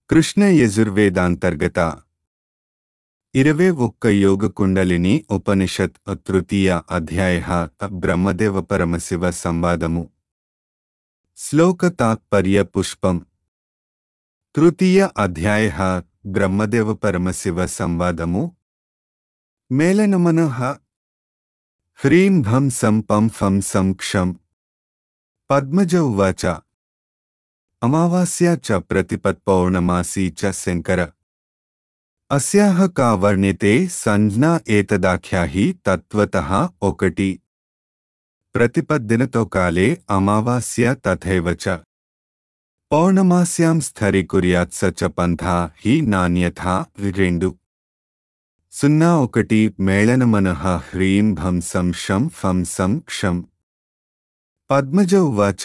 కృష్ణ యజుర్వేదాంతర్గత ఇరవై ఒక్క యోగ కుండలిని ఉపనిషత్ తృతీయ అధ్యాయ బ్రహ్మదేవ పరమశివ సంవాదము శ్లోక తాత్పర్య పుష్పం తృతీయ అధ్యాయ బ్రహ్మదేవ పరమశివ సంవాదము మేళనమనః హ్రీం భం సం పం ఫం సం క్షం పద్మజ ఉవాచ అమావాస్యా చ ప్రతిపత్పౌర్ణమాసీ చ శంకర అస్యాహ కా వర్ణితే సంజ్ఞా ఏతదాఖ్యాహి తత్వతః ఒకటి ప్రతిపద్దినతో కాలే అమావాస్య తథైవ చ పౌర్ణమాస్యాం స్థరీకుర్యాత్ స చ పంథా హి నాణ్యథా రెండు సున్నా ఒకటి మేళనమనః హ్రీం భం సం షం ఫం సం క్షం పద్మజ ఉవాచ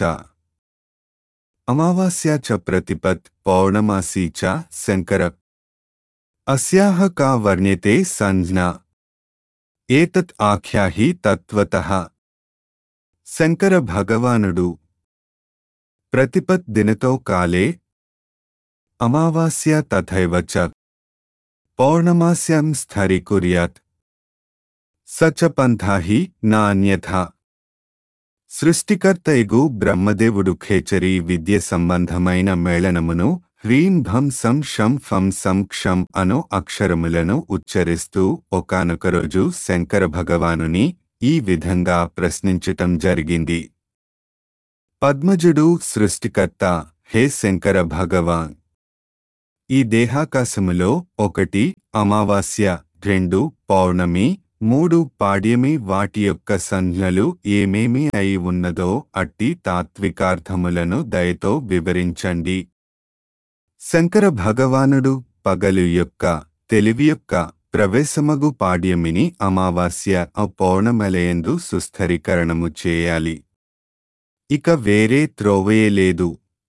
అమావాస్యా చ ప్రతిపత్ పౌర్ణమాసీ చ శంకర అస్యాహ కా వర్ణ్యతే సంజ్ఞా ఏతత్ ఆఖ్యాహి తత్వతః శంకర భగవానుడు ప్రతిపత్ దినతో కాలే అమావాస్య తథైవ చ పౌర్ణమాస్యాం స్థరీకుర్యాత్ స చ పంథా హి నాన్యథా సృష్టికర్తయగు బ్రహ్మదేవుడు ఖేచరి విద్య సంబంధమైన మేళనమును హ్రీం భం సం షం ఫం సం క్షం అను అక్షరములను ఉచ్చరిస్తూ ఒకానొక రోజు శంకర భగవానుని ఈ విధంగా ప్రశ్నించటం జరిగింది పద్మజుడు సృష్టికర్త హే శంకర భగవాన్ ఈ దేహాకాశములో ఒకటి అమావాస్య రెండు పౌర్ణమి మూడు పాడ్యమి వాటి యొక్క సంజ్ఞలు ఏమేమి అయి ఉన్నదో అట్టి తాత్వికార్థములను దయతో వివరించండి శంకర భగవానుడు పగలు యొక్క తెలివి యొక్క ప్రవేశమగు పాడ్యమిని అమావాస్య ఆ పౌర్ణమలయందు సుస్థిరీకరణము చేయాలి ఇక వేరే త్రోవయే లేదు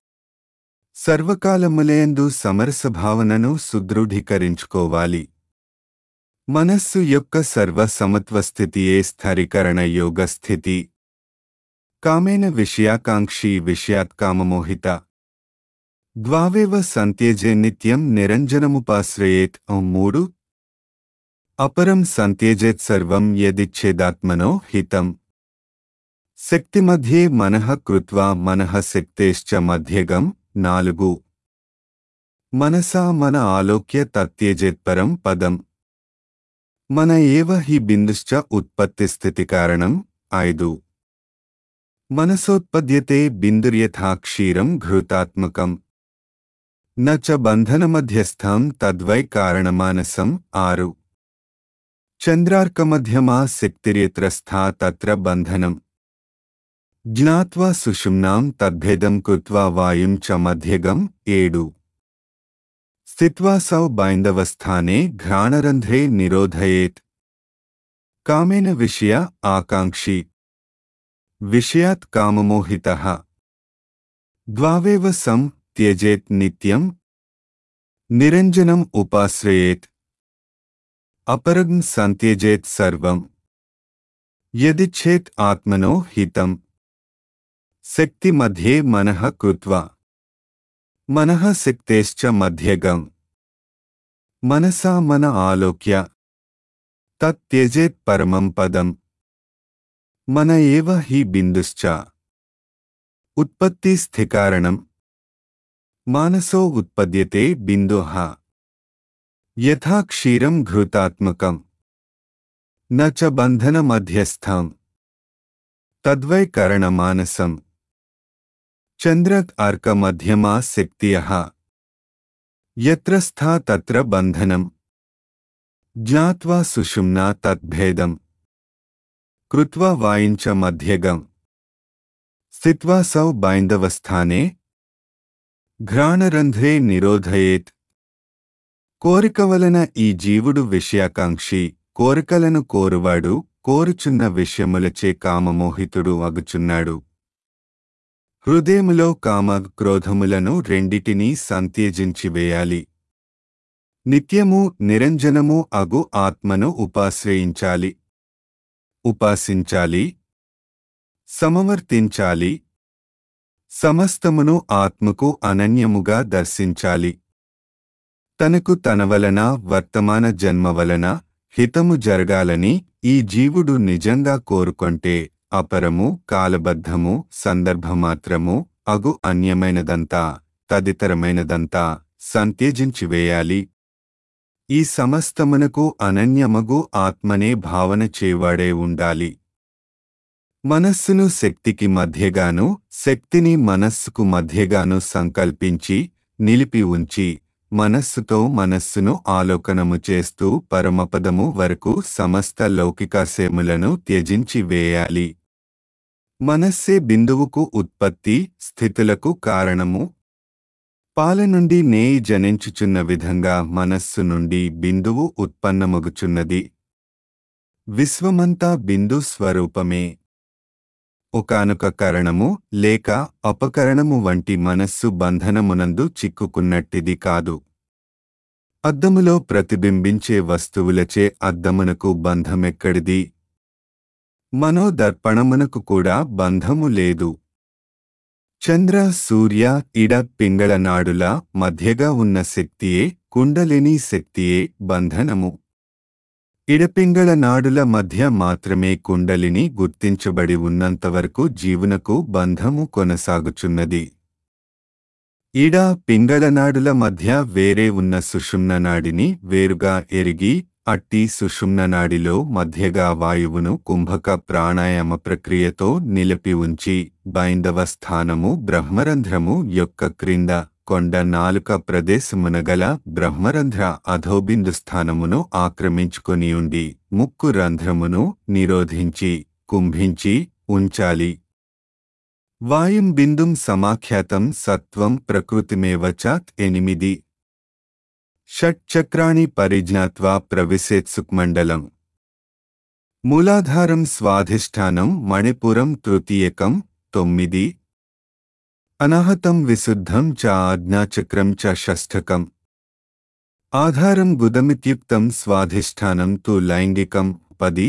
సర్వకాలములయందు సమరసభావనను సుదృఢీకరించుకోవాలి మనస్సు యొక్క సర్వ సమత్వస్థితియే స్థిరీకరణ యోగ స్థితి కామేన విషయాకాంక్షి విషయాత్కామమోహిత ద్వావేవ సంత్యజే నిత్యం నిరంజనముపాశ్రయేత్ మూడు అపరం సంత్యజేత్ సర్వం యదిచ్ఛేదాత్మనో హితం శక్తిమధ్యే మనః కృత్వా మనః శక్తేశ్చ మధ్యగం నాలుగు మనసా మన ఆలోక్య తత్యజేత్పరం పదం మన ఏవ హి బిందుశ్చ ఉత్పత్తి స్థితి కారణం ఐదు మనసోత్పద్యతే బిందుర్యథా క్షీరం ఘృతాత్మకం న చ బంధనమధ్యస్థం తద్వై కారణమానసం ఆరు చంద్రార్కమధ్యమా శక్తిర్యత్రస్థా తత్ర బంధనం జ్ఞాత్వా సుషుమ్నాం తద్భేదం కృత్వా వాయుం చ మధ్యగం ఏడు స్థిత్వా సౌ బైందవస్థానే ఘ్రాణరంధ్రే నిరోధయేత్ కామేన విషయ ఆకాంక్షి విషయాత్ కామమోహిత ద్వావేవ సం త్యజేత్ నిత్యం నిరంజనం ఉపాశ్రయేత్ అపరం సంత్యజేత్ సర్వం యదిచ్ఛేత్ ఆత్మనో హితం శక్తి మధ్యే మనః కృత్వా మనః శక్తేశ్చ మధ్యగం మనసా మన ఆలోక్య తత్యజేత్ పరమం పదం మన ఏవ హి బిందుశ్చ ఉత్పత్తి స్థికారణం మానసో ఉత్పద్యతే బిందుః యథా క్షీరం ఘృతాత్మకం న చ బంధనమధ్యస్థం తద్వై కరణమానసం చంద్రత్ అర్కమధ్యమా శక్తియః యత్ర స్థా తత్ర బంధనం జ్ఞాత్వా సుషుమ్నా తద్భేదం కృత్వా వాయించ మధ్యగం స్థిత్వా సౌ బైందవస్థానే ఘ్రాణరంధ్రే నిరోధయేత్ కోరిక వలన ఈ జీవుడు విషయాకాంక్షి కోరికలను కోరువాడు కోరుచున్న విషయములచే కామమోహితుడు అగుచున్నాడు హృదయములో కామ క్రోధములను రెండిటినీ సంత్యజించివేయాలి నిత్యము నిరంజనము అగు ఆత్మను ఉపాశ్రయించాలి ఉపాసించాలి సమవర్తించాలి సమస్తమును ఆత్మకు అనన్యముగా దర్శించాలి తనకు తన వలన వర్తమాన జన్మ వలన హితము జరగాలని ఈ జీవుడు నిజంగా కోరుకొంటే అపరము కాలబద్ధము సందర్భమాత్రము అగు అన్యమైనదంతా తదితరమైనదంతా సంత్యజించివేయాలి ఈ సమస్తమునకు అనన్యమగు ఆత్మనే భావన చేవాడే ఉండాలి మనస్సును శక్తికి మధ్యగాను శక్తిని మనస్సుకు మధ్యగాను సంకల్పించి నిలిపి ఉంచి మనస్సుతో మనస్సును ఆలోకనము చేస్తూ పరమపదము వరకు సమస్త లౌకికాశయములను త్యజించి వేయాలి మనస్సే బిందువుకు ఉత్పత్తి స్థితులకు కారణము పాల నుండి నేయి జనించుచున్న విధంగా మనస్సు నుండి బిందువు ఉత్పన్నమగుచున్నది విశ్వమంతా బిందు స్వరూపమే ఒకానొక కరణము లేక అపకరణము వంటి మనస్సు బంధనమునందు చిక్కుకున్నట్టిది కాదు అద్దములో ప్రతిబింబించే వస్తువులచే అద్దమునకు బంధమెక్కడిది మనోదర్పణమునకు కూడా బంధము లేదు చంద్ర సూర్య ఇడ పింగళ నాడుల మధ్యగా ఉన్న శక్తియే కుండలిని శక్తియే బంధనము ఇడపింగళ నాడుల మధ్య మాత్రమే కుండలిని గుర్తించబడి ఉన్నంతవరకు జీవునకు బంధము కొనసాగుచున్నది ఈడ పింగళ నాడుల మధ్య వేరే ఉన్న సుషుమ్న నాడిని వేరుగా ఎరిగి అట్టి సుషుమ్న నాడిలో మధ్యగా వాయువును కుంభక ప్రాణాయామ ప్రక్రియతో నిలిపి ఉంచి బైందవ స్థానము బ్రహ్మరంధ్రము యొక్క క్రింద కొండ నాలుక ప్రదేశమునగల బ్రహ్మరంధ్ర అధోబిందు స్థానమును ఆక్రమించుకొని ఉండి ముక్కు రంధ్రమును నిరోధించి కుంభించి ఉంచాలి వాయుం బిందుం సమాఖ్యాతం సత్వం ప్రకృతిమేవ చాత్ ఎనిమిది షట్చక్రాణి పరిజ్ఞాత్వా ప్రవిశేత్సుక్మండలం మూలాధారం స్వాధిష్టానం మణిపురం తృతీయకం తొమ్మిది అనాహతం విశుద్ధం చ ఆజ్ఞాచక్రం చ షష్ఠకం ఆధారం గుదమిత్యుక్తం స్వాధిష్టానం తు లైంగికం పది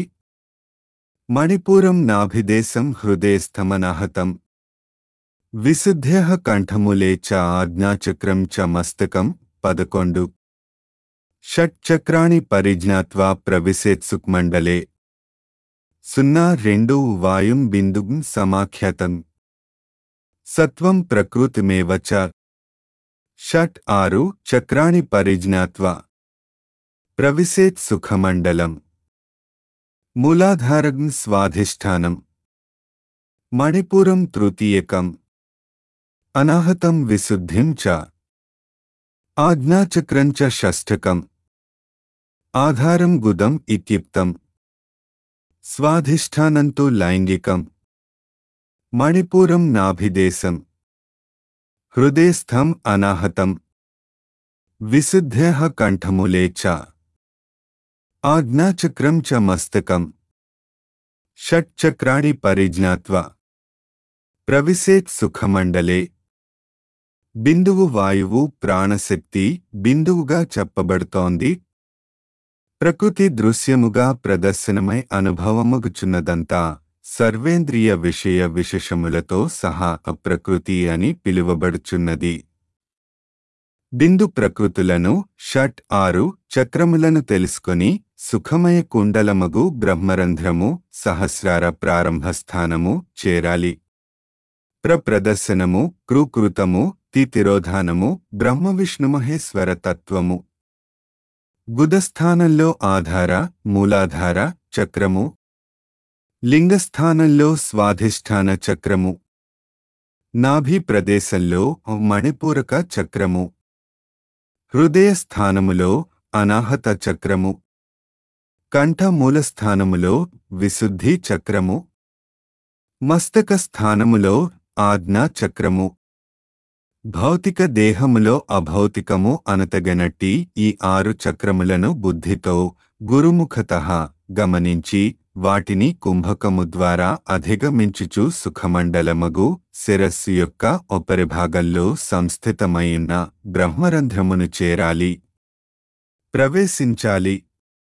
మణిపూరం నాభిదేశం హృదయస్థమనాహతం విశుద్ధ్య కంఠములే చ ఆజ్ఞాచక్రం చ మస్తకం పదకొండు షట్చక్రాణి పరిజ్ఞాత్వా ప్రవిశేత్సుక్మండలే సున్నా రెండు వాయుం బిందుం సమాఖ్యాతం సత్వం ప్రకృతిమేవ చ షట్ ఆరు చక్రాణి పరిజ్ఞాత్వా ప్రవిశేత్ సుఖమండలం మూలాధారం స్వాధిష్టానం మణిపురం తృతీయకం అనాహతం విశుద్ధిం చ ఆజ్ఞాచక్రం చ షష్ఠకం ఆధారం గుదం ఇత్యుక్తం స్వాధిష్టానంతు లైంగికం మణిపూరం నాభిదేశం హృదయస్థం అనాహతం విశుద్ధ్య కంఠములే చ ఆజ్ఞాచక్రం చ మస్తకం షట్చక్రాణి పరిజ్ఞాత్వా ప్రవిశేత్ సుఖమండలే బిందువు వాయువు ప్రాణశక్తి బిందువుగా చెప్పబడుతోంది ప్రకృతి దృశ్యముగా ప్రదర్శనమై అనుభవమగుచున్నదంతా సర్వేంద్రియ విషయ విశేషములతో సహా అప్రకృతి అని పిలువబడుచున్నది బిందు ప్రకృతులను షట్ ఆరు చక్రములను తెలుసుకొని సుఖమయ కుండలమగు బ్రహ్మరంధ్రము సహస్రార ప్రారంభస్థానము చేరాలి ప్రప్రదర్శనము కృకృతము తితిరోధానము బ్రహ్మవిష్ణుమహేశ్వర తత్వము గుదస్థానంలో ఆధార మూలాధార చక్రము లింగస్థానంలో స్వాధిష్టాన చక్రము నాభి ప్రదేశంలో మణిపూరక చక్రము హృదయ స్థానములో అనాహత చక్రము కంఠ మూలస్థానములో విశుద్ధి చక్రము మస్తక స్థానములో ఆజ్ఞా చక్రము భౌతిక దేహములో అభౌతికము అనతగనట్టి ఈ ఆరు చక్రములను బుద్ధితో గురుముఖత గమనించి వాటిని కుంభకము ద్వారా అధిగమించుచు సుఖమండలమగు శిరస్సు యొక్క ఉపరిభాగంలో సంస్థితమైన బ్రహ్మరంధ్రమును చేరాలి ప్రవేశించాలి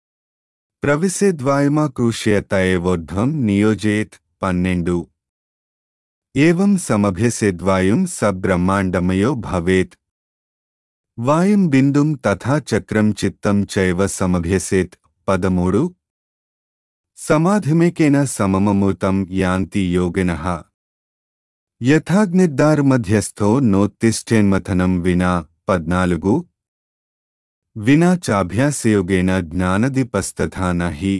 ప్రవిశేద్వాయుమాకృష్యతయేవోర్ధ్వం నియోజేత్ పన్నెండు ఏవం సమభ్యసేద్వాయుం సబ్రహ్మాండమయో భవేత్ వాయుం బిందుం తథా చక్రం చిత్తం చైవ సమభ్యసేత్ పదమూడు సమాధిమేకేన సమమమూతం యాంతి యోగినః యథాగ్నిద్దారుమధ్యస్థో నోత్తిష్టేన్మథనం వినా పద్నాలుగు వినా చాభ్యాసయోగేన జ్ఞానదీపస్తథా నహి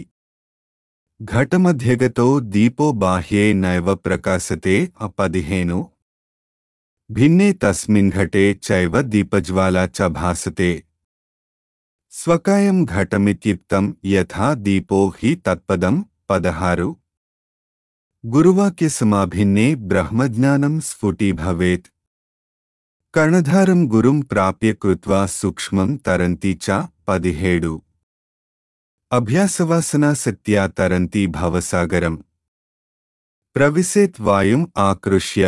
ఘటమధ్యగతో దీపో బాహ్యే నైవ ప్రకాశతే పదిహేను భిన్నే తస్మిన్ ఘటే చైవ దీపజ్వాలా చ భాసతే స్వకాయం ఘటమిత్యుక్తం యథా దీపో హి తత్పదం పదహారు గురువాక్యసమాభిన్నే బ్రహ్మజ్ఞానం స్ఫుటీభవేత్ కర్ణధారం గురుం ప్రాప్య కృత్వా సూక్ష్మం తరంతి చ పదిహేడు అభ్యాసవాసనాసక్త్యా తరంతి భవసాగరం ప్రవిశేత్ వాయుం ఆకృష్య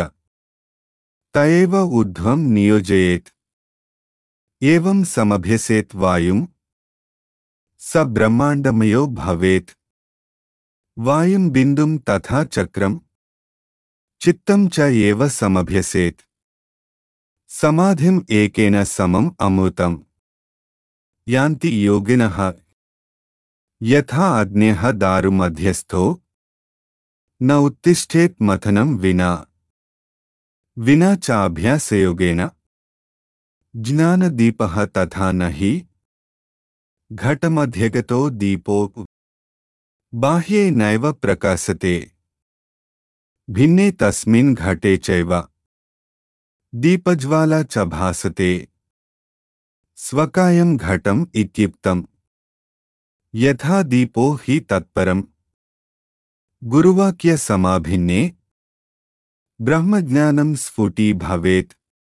తయేవ ఊర్ధ్వం నియోజయేత్ ఏవం సమభ్యసేత్ వాయుం స బ్రహ్మాండమయో భవేత్ వాయుం బిందుం తథా చక్రం చిత్తం చ ఏవ సమభ్యసేత్ సమాధిం ఏకేన సమం అమృతం యాంతి యోగినః యథా అగ్నేః దారుమధ్యస్థో న ఉత్తిష్ఠేత్ మథనం వినా వినా చాభ్యాసయోగేన జ్ఞానదీపః తథా నహి ఘటమధ్యగతో దీపో బాహ్యే నైవ ప్రకాశతే భిన్నే తస్మిన్ ఘటే చైవ దీపజ్వాలా చ భాసతే స్వకాయం ఘటం ఇత్యుక్తం యథా దీపో హి తత్పరం గురువాక్య సమాభిన్నే బ్రహ్మజ్ఞానం స్ఫుటీ భవేత్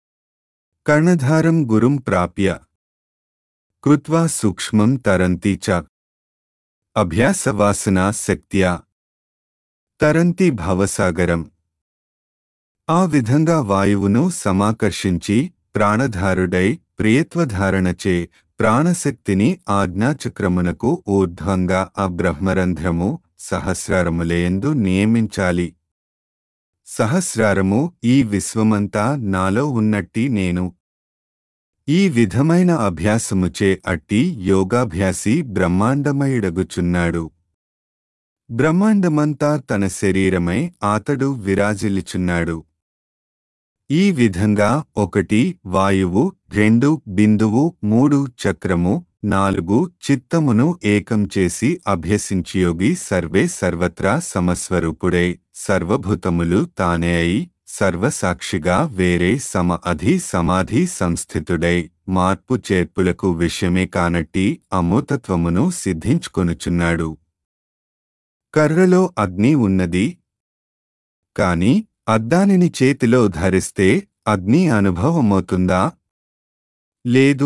కర్ణధారం గురుం ప్రాప్య కృత్వా సూక్ష్మం తరంతి చ అభ్యాసవాసనా శక్త్యా తరంతి భవసాగరం ఆ విధంగా వాయువును సమాకర్షించి ప్రాణధారుడై ప్రియత్వధారణచే ప్రాణశక్తిని ఆజ్ఞాచక్రమునకు ఊర్ధ్వంగా ఆ బ్రహ్మరంధ్రము సహస్రారములేయందు నియమించాలి సహస్రారము ఈ విశ్వమంతా నాలో ఉన్నట్టి నేను ఈ విధమైన అభ్యాసముచే అట్టి యోగాభ్యాసి బ్రహ్మాండమయుడగుచున్నాడు బ్రహ్మాండమంతా తన శరీరమై ఆతడు విరాజిల్లుచున్నాడు ఈ విధంగా ఒకటి వాయువు రెండు బిందువు మూడు చక్రము నాలుగు చిత్తమును ఏకం చేసి అభ్యసించి యోగి సర్వే సర్వత్రా సమస్వరూపుడై సర్వభూతములు తానే అయి సర్వసాక్షిగా వేరే సమ అధి సమాధి సంస్థితుడై మార్పు చేర్పులకు విషయమే కానట్టి అమూతత్వమును సిద్ధించుకొనుచున్నాడు కర్రలో అగ్ని ఉన్నది కాని అద్దానిని చేతిలో ధరిస్తే అగ్ని అనుభవమవుతుందా లేదు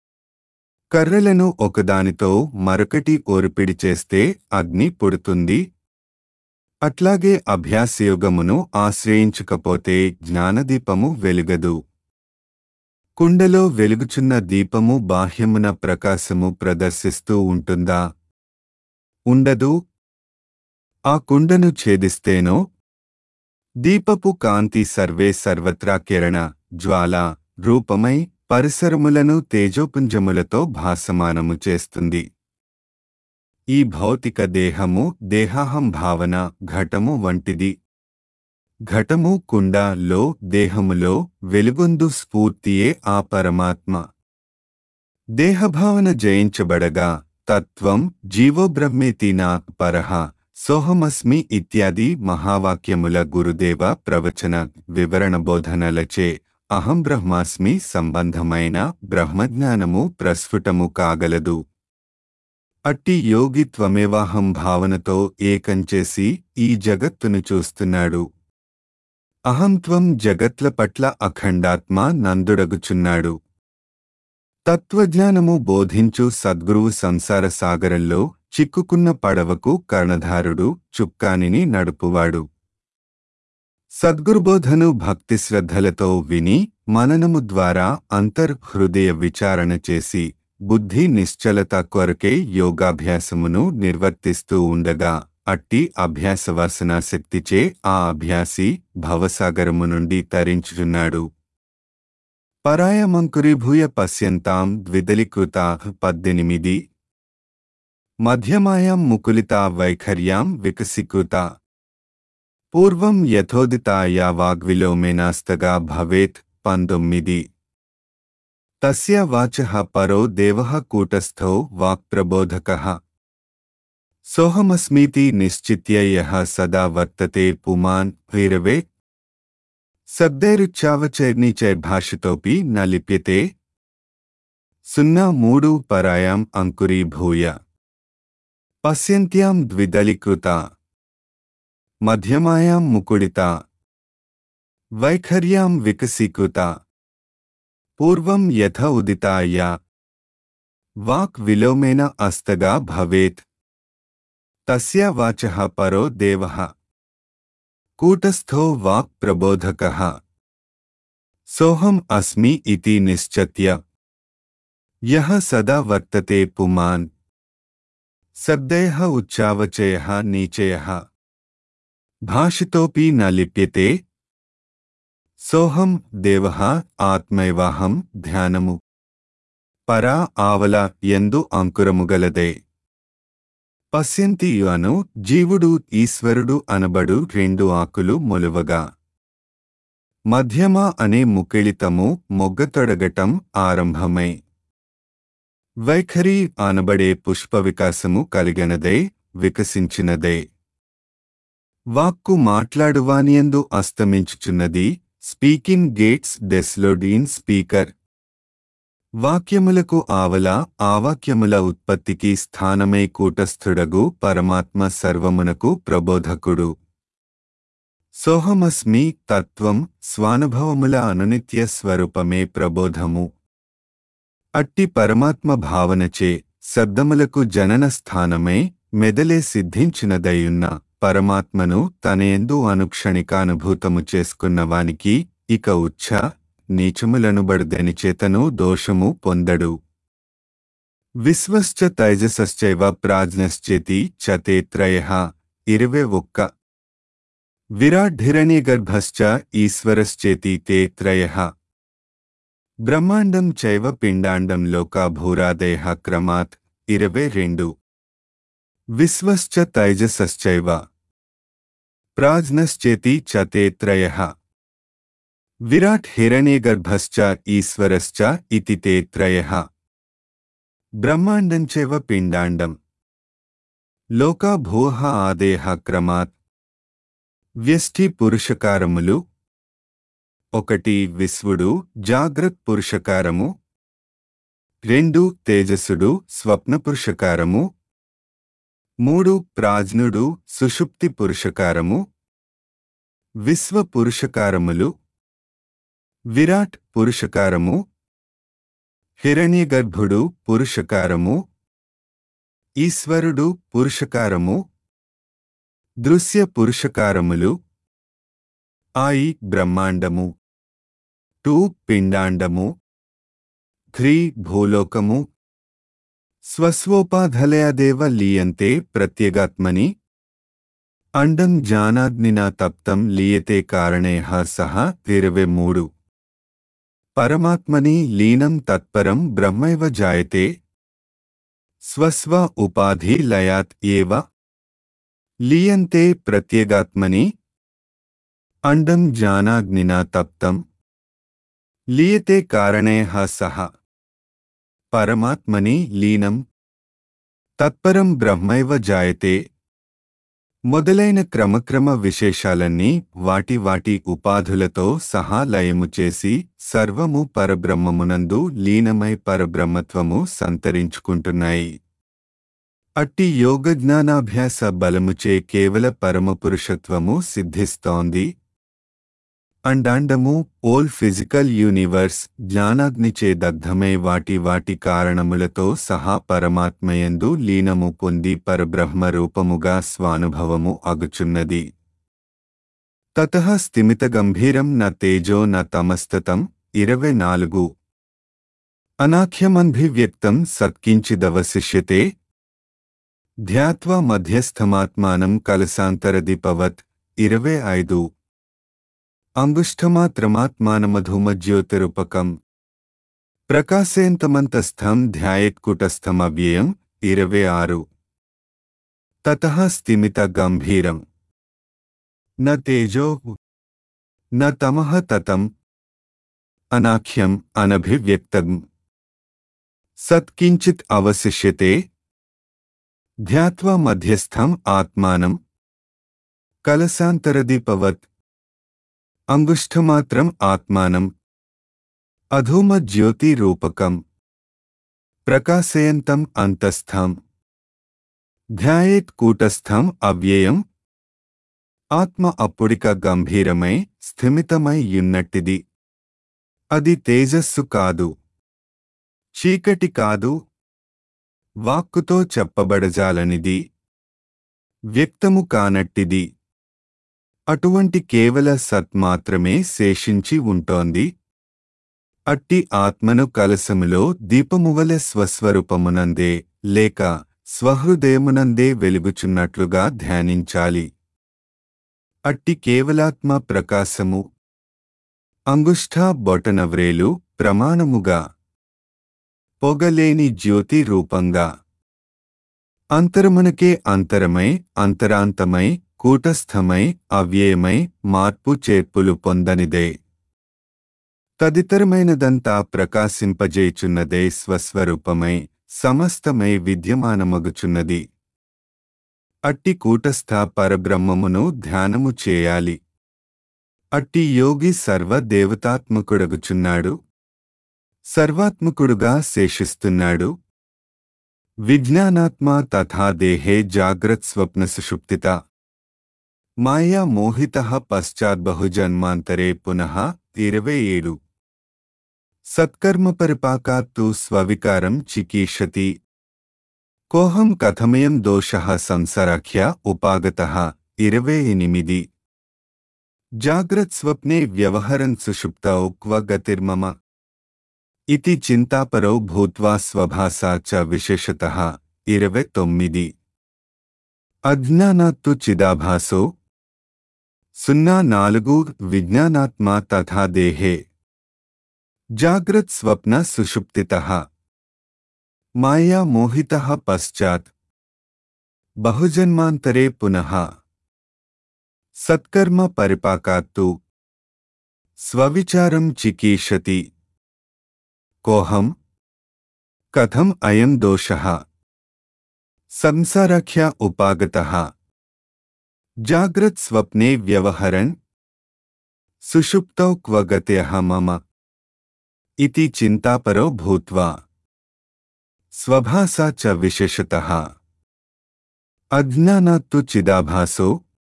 కర్రలను ఒకదానితో మరొకటి ఓరిపిడి చేస్తే అగ్ని పుడుతుంది అట్లాగే అభ్యాసయోగమును ఆశ్రయించకపోతే జ్ఞానదీపము వెలుగదు కుండలో వెలుగుచున్న దీపము బాహ్యమున ప్రకాశము ప్రదర్శిస్తూ ఉంటుందా ఉండదు ఆ కుండను ఛేదిస్తేనో దీపపు కాంతి సర్వే సర్వత్రా కిరణ జ్వాల రూపమై పరిసరములను తేజోపుంజములతో భాసమానము చేస్తుంది ఈ భౌతిక దేహము దేహాహం భావన ఘటము వంటిది ఘటము కుండలో దేహములో వెలుగొందు స్ఫూర్తియే ఆ పరమాత్మ దేహభావన జయించబడగా తత్వం జీవోబ్రహ్మేతి నా పరహ సోహమస్మి ఇత్యాది మహావాక్యముల గురుదేవ ప్రవచన వివరణ బోధనలచే అహం బ్రహ్మాస్మి సంబంధమైన బ్రహ్మజ్ఞానము ప్రస్ఫుటము కాగలదు అట్టి యోగి త్వమేవాహం భావనతో ఏకంచేసి ఈ జగత్తును చూస్తున్నాడు అహంత్వం జగత్ల పట్ల అఖండాత్మ నందుడగుచున్నాడు తత్వజ్ఞానము బోధించు సద్గురువు సంసార సాగరంలో చిక్కుకున్న పడవకు కర్ణధారుడు చుక్కానిని నడుపువాడు సద్గురుబోధను భక్తి శ్రద్ధలతో విని మననము ద్వారా అంతర్హృదయ విచారణ చేసి బుద్ధి నిశ్చలత కొరకే యోగాభ్యాసమును నిర్వర్తిస్తూ ఉండగా అట్టి అభ్యాసవాసనా శక్తిచే ఆ అభ్యాసి భవసాగరము నుండి తరించుచున్నాడు పరాయమంకురీభూయ పశ్యంతాం ద్విదలీకృతా పద్దెనిమిది మధ్యమాయాం ముకులితా వైఖర్యాం వికసీకృతా పూర్వం యథోదితా యా వాగ్విలోమేనాస్తగా భవేత్ పంతొమ్మిది తస్య వాచః పరో దేవః కూటస్థో వాక్ప్రబోధకः సోహమస్మీతి నిశ్చిత్య యః సదా వర్తతే పుమాన్ భైరవే శబ్దైరుచ్చావచైర్నిచైర్భాషితోపి న లిప్యతే సున్నా మూడు పరాయాం అంకురీభూయ పశ్యంత్యాం ద్విదలీకృతా మధ్యమాయాం ముకుడితా వైఖర్యాం వికసీకృతా పూర్వం యథ ఉదితా యా వాక్ విలోమేన అస్తగా భవేత్ తస్య వాచః పరో దేవః కూటస్థో వాక్ ప్రబోధకः సోహం అస్మి ఇతి నిశ్చత్య యః సదా వర్తతే పుమాన్ శబ్దయః ఉచ్చావచయः నీచయः భాషితోపి న లిప్యతే సోహం దేవః ఆత్మైవాహం ధ్యానము పరా ఆవల ఎందు అంకురముగలదే పశ్యంతి అను జీవుడు ఈశ్వరుడు అనబడు రెండు ఆకులు మొలువగా మధ్యమ అనే ముకిళితము మొగ్గతొడగటం ఆరంభమై వైఖరి అనబడే పుష్ప వికాసము కలిగినదే వికసించినదే వాక్కు మాట్లాడువానియందు అస్తమించుచున్నది స్పీకింగ్ గేట్స్ డెస్లోడీన్ స్పీకర్ వాక్యములకు ఆవల ఆవాక్యముల ఉత్పత్తికి స్థానమై కూటస్థుడగు పరమాత్మ సర్వమునకు ప్రబోధకుడు సోహమస్మి తత్వం స్వానుభవముల అనునిత్య స్వరూపమే ప్రబోధము అట్టి పరమాత్మ భావనచే శబ్దములకు జనన స్థానమై మెదలే సిద్ధించినదయున్న పరమాత్మను తనయందు అనుక్షణికానుభూతము చేసుకున్నవానికి ఇక ఉచ్ఛ నీచములనుబడుదని చేతను దోషము పొందడు విశ్వశ్చ తైజసశ్చైవ ప్రాజ్ఞశ్చేతి చతే త్రయ ఇరవై ఒక్క విరాడ్హిరణ్యగర్భశ్చ ఈశ్వరశ్చేతి తే త్రయ బ్రహ్మాండం చైవ పిండాండం లోకా భూరాదయ క్రమాత్ ఇరవై రెండు విశ్వశ్చ తైజసశ్చైవ ప్రాజ్ఞశ్చేతి చతే త్రయ విరాట్ హిరణ్యగర్భశ్చ ఈశ్వరశ్చ ఇతి తే త్రయ బ్రహ్మాండం చైవ పిండాండం లోకా భూహ ఆదేహ క్రమాత్ వ్యష్టి పురుషకారములు ఒకటి విశ్వుడు జాగ్రత్ పురుషకారము రెండు తేజస్సుడు స్వప్న పురుషకారము మూడు ప్రాజ్ఞుడు సుషుప్తి పురుషకారము విశ్వ పురుషకారములు విరాట్ పురుషకారము హిరణ్యగర్భుడు పురుషకారము ఈశ్వరుడు పురుషకారము దృశ్య పురుషకారములు ఆయి బ్రహ్మాండము టూ పిండాండము త్రీ భూలోకము స్వస్వోపాధలయాదేవ లీయంతే ప్రత్యేగాత్మని అండం జానాగ్నినా తప్తం లీయతే కారణేహ సహ ఇరవై మూడు పరమాత్మని లీనం తత్పరం బ్రహ్మైవ జాయతే స్వస్వ ఉపాధి లయాత్ ఏవ లీయంతే ప్రత్యేగాత్మని అండం జానాగ్నినా తప్తం లీయతే కారణేహ సహ పరమాత్మని లీనం తత్పరం బ్రహ్మైవ జాయతే మొదలైన క్రమక్రమ విశేషాలన్నీ వాటి వాటి ఉపాధులతో సహా లయము చేసి సర్వము పరబ్రహ్మమునందు లీనమై పరబ్రహ్మత్వము సంతరించుకుంటున్నాయి అట్టి యోగజ్ఞానాభ్యాస బలముచే కేవల పరమపురుషత్వము సిద్ధిస్తోంది అండాండము ఓల్ ఫిజికల్ యూనివర్స్ జ్ఞానాగ్నిచే దగ్ధమై వాటి వాటి కారణములతో సహా పరమాత్మయందు లీనము పొంది పరబ్రహ్మ రూపముగా స్వానుభవము అగుచున్నది తత స్థిమిత గంభీరం న తేజో న తమస్తతం ఇరవై నాలుగు అనాఖ్యమన్భివ్యక్తం సత్కించిదవశిష్యతే ధ్యాత్వా మధ్యస్థమాత్మానం కలసాంతరదీపవత్ ఇరవై ఐదు అంగుష్ఠమాత్రమాత్మానమధుమజ్యోతిరుపకం ప్రకాశయంతమంతస్థం ధ్యాయత్కుటస్థమవ్యయం ఇరవై ఆరు తతః స్థిమిత గంభీరం న తేజో న తమః తతం అనాఖ్యం అనభివ్యక్తం సత్కించిత్ అవశిష్యతే ధ్యాత్వా మధ్యస్థం ఆత్మానం కలశాంతరదీపవత్ అంగుష్ఠమాత్రం ఆత్మానం అధూమజ్యోతిరూపకం ప్రకాశయంతం అంతస్థం ధ్యాయేత్ కూటస్థం అవ్యయం ఆత్మ అప్పుడిక గంభీరమై స్థిమితమై యున్నట్టిది అది తేజస్సు కాదు చీకటి కాదు వాక్కుతో చెప్పబడజాలనిది వ్యక్తము కానట్టిది అటువంటి కేవల సత్ మాత్రమే శేషించి ఉంటోంది అట్టి ఆత్మను కలసములో దీపమువలె స్వస్వరూపమునందే లేక స్వహృదయమునందే వెలుగుచున్నట్లుగా ధ్యానించాలి అట్టి కేవలాత్మ ప్రకాశము అంగుష్ఠా బొటనవ్రేలు ప్రమాణముగా పొగలేని జ్యోతి రూపంగా అంతరమునకే అంతరమై అంతరాంతమై కూటస్థమై అవ్యయమై మార్పు చేర్పులు పొందనిదే తదితరమైనదంతా ప్రకాశింపజేయుచున్నదే స్వస్వరూపమై సమస్తమై విద్యమానమగుచున్నది అట్టి కూటస్థ పరబ్రహ్మమును ధ్యానము చేయాలి అట్టి యోగి సర్వదేవతాత్మకుడగుచున్నాడు సర్వాత్మకుడుగా శేషిస్తున్నాడు విజ్ఞానాత్మ తథా దేహే జాగ్రత్ స్వప్న సుషుప్తిత మాయా మోహిత పశ్చాద్బహుజన్మాంతరే పునః ఇరవై ఏడు సత్కర్మ పరిపాకాత్తు స్వవికారం చికీషతి కోహం కథమయం దోష సంసరాఖ్య ఉపాగత ఇరవై ఎనిమిది జాగ్రత్ స్వప్నే వ్యవహరన్ సుషుప్తౌ క్వ గతిర్మమ ఇతి చింతాపరౌ భూత్వా స్వభాసా చ విశేషతః ఇరవై తొమ్మిది అజ్ఞానాత్తు చిదాభాసో సున్నా నాలుగు విజ్ఞానాత్మ తథా దేహే జాగ్రత్ స్వప్న సుషుప్తితః మాయా మోహితః పశ్చాత్ బహుజన్మాంతరే పునః సత్కర్మ పరిపాకాత్తు స్వవిచారం చికీషతి కోహం కథం అయం దోషః సంసారాఖ్య ఉపాగతః జాగ్రత్ స్వప్నే వ్యవహరన్ సుషుప్తౌ క్వ గత్యః మమ ఇతి చింతాపరో భూత్వా స్వభాసా చ విశేషతః అజ్ఞానాత్తు చిదాభాసో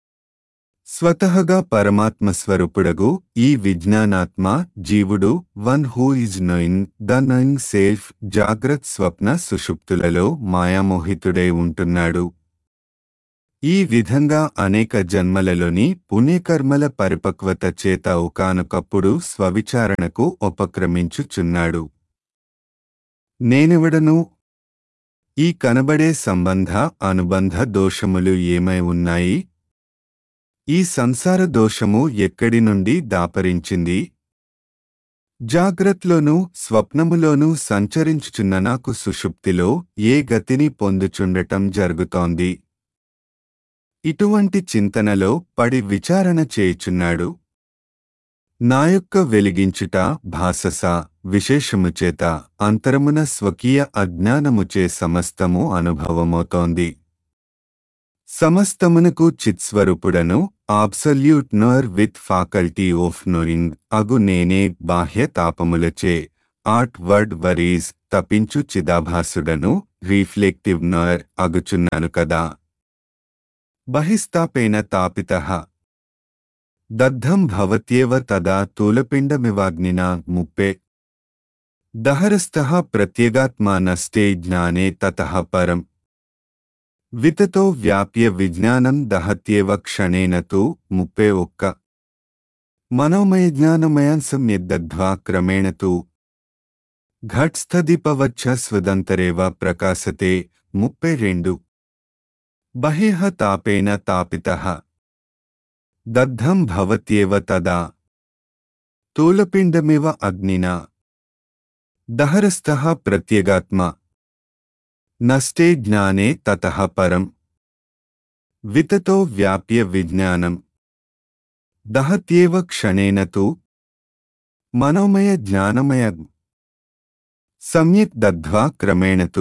స్వతహగా పరమాత్మస్వరూపుడగు ఈ విజ్ఞానాత్మ జీవుడు one who is knowing the knowing self జాగ్రత్ స్వప్న సుషుప్తులలో మాయామోహితుడై ఉంటున్నాడు ఈ విధంగా అనేక జన్మలలోని పుణ్యకర్మల పరిపక్వత చేత ఒకానొకప్పుడు స్వవిచారణకు ఉపక్రమించుచున్నాడు నేనెవడను ఈ కనబడే సంబంధ అనుబంధ దోషములు ఏమై ఉన్నాయి ఈ సంసార దోషము ఎక్కడి నుండి దాపరించింది జాగ్రత్తలోనూ స్వప్నములోనూ సంచరించుచున్న నాకు సుషుప్తిలో ఏ గతిని పొందుచుండటం జరుగుతోంది ఇటువంటి చింతనలో పడి విచారణ చేయుచున్నాడు నా యొక్క వెలిగించుట భాసస విశేషము చేత అంతరమున స్వకీయ అజ్ఞానముచే సమస్తము అనుభవమవుతోంది సమస్తమునకు చిత్స్వరూపుడను absolute knower with faculty of knowing అగు నేనే బాహ్య తాపములచే ఆర్ట్ వర్డ్ వరీస్ తపించు చిదాభాసుడను రీఫ్లెక్టివ్ నర్ అగుచున్నాను కదా బహిస్తాపేన తాపిత దగ్ధం భవత్యేవ తదా తూలపిండమివాగ్నినా ముప్పే దహరస్థ ప్రత్యేగాత్మా నష్టే జ్ఞానే తతః పరం వితతో వ్యాప్య విజ్ఞానం దహత్యేవ క్షణేన తు ముప్పే ఒక్క మనోమయ జ్ఞానమయాంసం యద్దగ్ధ్వా క్రమేణ తు ఘట్స్థదీపవచ్చ స్వదంతరేవ ప్రకాశతే ముప్పై రెండు బహిః తాపేన తాపితః దగ్ధం భవత్యేవ తదా తూలపిండమివ అగ్నినా దహరస్థః ప్రత్యేగాత్మ నష్టే జ్ఞానే తతః పరం వితతో వ్యాప్య విజ్ఞానం దహత్యేవ క్షణేన తు మనోమయ జ్ఞానమయ సమ్యక్ దగ్ధ్వా క్రమేణ తు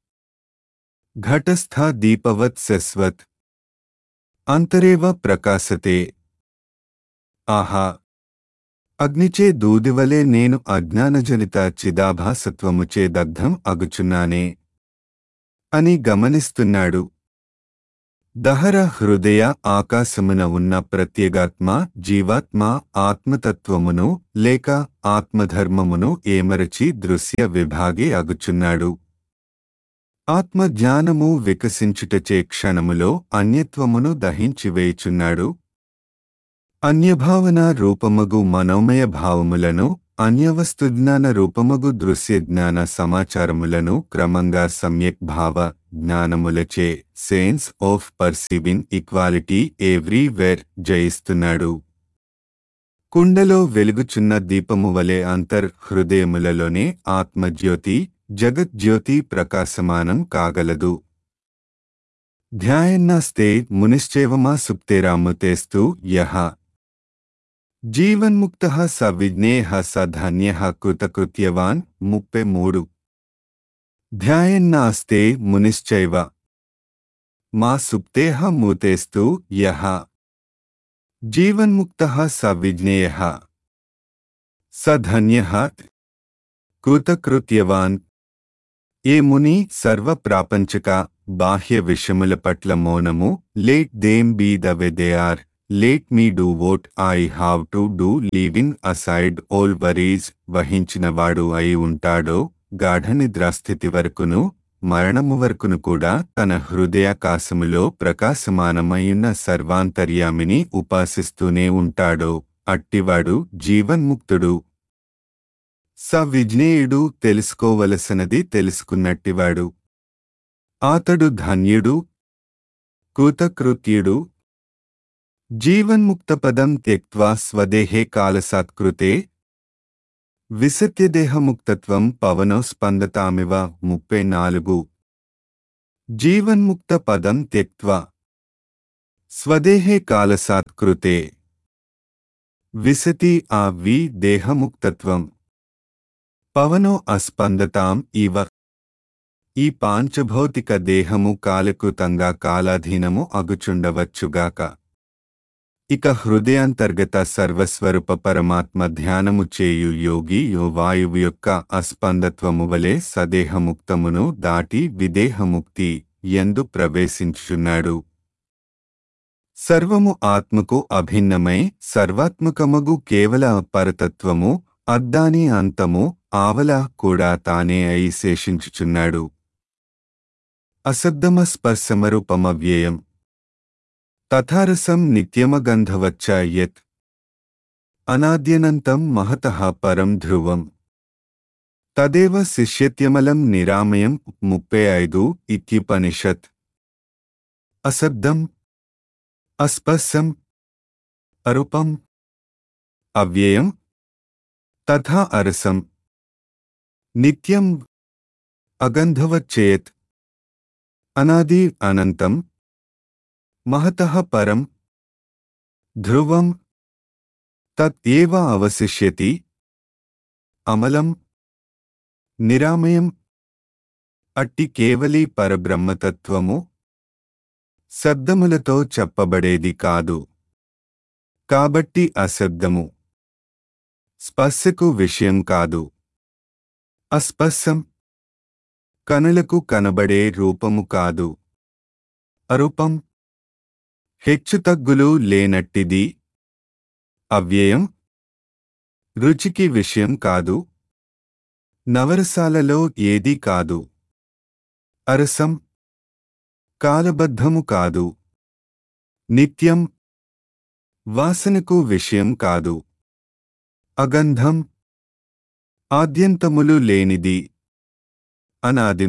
ఘటస్థ దీపవత్ శస్వత్ అంతరేవ ప్రకాశతే ఆహా అగ్నిచే దూదివలే నేను అజ్ఞానజనిత చిదాభాసత్వముచే దగ్ధం అగుచున్నానే అని గమనిస్తున్నాడు దహర హృదయ ఆకాశమున ఉన్న ప్రత్యేగాత్మ జీవాత్మ ఆత్మతత్వమును లేక ఆత్మధర్మమును ఏమరచి దృశ్య విభాగే అగుచున్నాడు ఆత్మజ్ఞానము వికసించుటచే క్షణములో అన్యత్వమును దహించివేయుచున్నాడు అన్యభావన రూపమగు మనోమయ భావములను అన్యవస్తుజ్ఞాన రూపమగు దృశ్యజ్ఞాన సమాచారములను క్రమంగా సమ్యక్ భావ జ్ఞానములచే sense of perceiving equality everywhere జయిస్తున్నాడు కుండలో వెలుగుచున్న దీపము వలె అంతర్ హృదయములలోనే ఆత్మజ్యోతి జగజ్యోతి ప్రకాశమానం కాగలదు ధ్యాయన్నాస్తే మునిశ్చేవమా సుప్తేరాముతేస్తు యహ జీవన్ముక్త స విజ్ఞేయ స ధన్య కృతకృత్యవాన్ ముప్పై మూడు ధ్యాయన్నాస్తే మునిశ్చైవ మా సుప్తేహ మూతేస్తు యహ జీవన్ముక్త స విజ్ఞేయ స ధన్య కృతకృత్యవాన్ ఏ ముని సర్వ ప్రాపంచక బాహ్య విషయముల పట్ల మౌనము let them be the way they are let me do what I have to do leaving aside all worries వహించినవాడు అయి ఉంటాడో గాఢనిద్రాస్థితి వరకును మరణము వరకును కూడా తన హృదయాకాశములో ప్రకాశమానమయున్న సర్వాంతర్యామిని ఉపాసిస్తూనే ఉంటాడో అట్టివాడు జీవన్ముక్తుడు స విజ్ఞేయుడు తెలుసుకోవలసినది తెలుసుకున్నట్టివాడు ఆతడు ధన్యుడు కృతకృత్యుడు జీవన్ముక్తపదం త్యక్వా స్వదేహే కాలసాత్కృతే విసత్యదేహముక్తత్వం పవనో స్పందతామివ ముప్పై నాలుగు జీవన్ముక్త పదం త్యక్వా స్వదేహే కాలసాత్కృతే విసతి ఆ వి దేహముక్తత్వం పవనో అస్పందతాం ఇవ ఈ పాంచభౌతిక దేహము కాలకృతంగా కాలాధీనము అగుచుండవచ్చుగాక ఇక హృదయాంతర్గత సర్వస్వరూప పరమాత్మ ధ్యానము చేయు యోగి యో వాయువు యొక్క అస్పందత్వము వలె సదేహముక్తమును దాటి విదేహముక్తి ఎందు ప్రవేశించుచున్నాడు సర్వము ఆత్మకు అభిన్నమై సర్వాత్మకమగు కేవల పరతత్వము అద్దాని అంతము ఆవల కూడా తానే అయి శేషించుచున్నాడు అశబ్దమ స్పర్శమరూపమవ్యయం తథారసం నిత్యమగంధవచ్చ యత్ అనాద్యనంతం మహతః పరం ధ్రువం తదేవ శిష్యత్యమలం నిరామయం ముప్పై ఐదు ఇత్యుపనిషత్ అశబ్దం అస్పర్శం అరూపం అవ్యయం తథా అరసం నిత్యం అగంధవచ్చేత్ అనాది అనంతం మహతః పరం ధ్రువం తత్ ఏవ అవశిష్యతి అమలం నిరామయం అట్టి కేవలి పరబ్రహ్మతత్వము శబ్దములతో చెప్పబడేది కాదు కాబట్టి అశబ్దము స్పర్శకు విషయం కాదు అస్పర్శం కనులకు కనబడే రూపము కాదు అరూపం హెచ్చుతగ్గులు లేనట్టిది అవ్యయం రుచికి విషయం కాదు నవరసాలలో ఏదీ కాదు అరసం కాలబద్ధము కాదు నిత్యం వాసనకు విషయం కాదు అగంధం ఆద్యంతములు లేనిది అనాదిం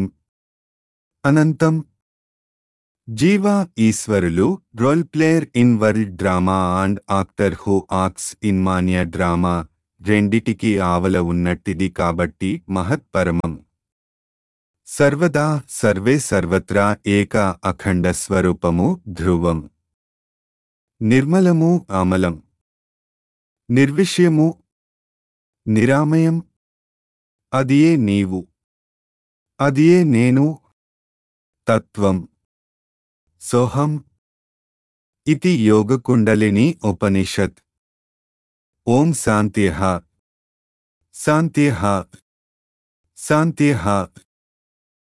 అనంతం జీవా ఈశ్వరులు role player in world drama and actor who acts in mania drama రెండిటికి ఆవల ఉన్నట్టిది కాబట్టి మహత్పరమం సర్వదా సర్వే సర్వత్రా ఏక అఖండ స్వరూపము ధ్రువం నిర్మలము అమలం నిర్విషయము నిరామయం అదియే నీవు అదియే నేను తత్వం సోహం ఇది యోగకుండలిని ఉపనిషత్ ఓం శాంత్యః శాంత్యః శాంత్యః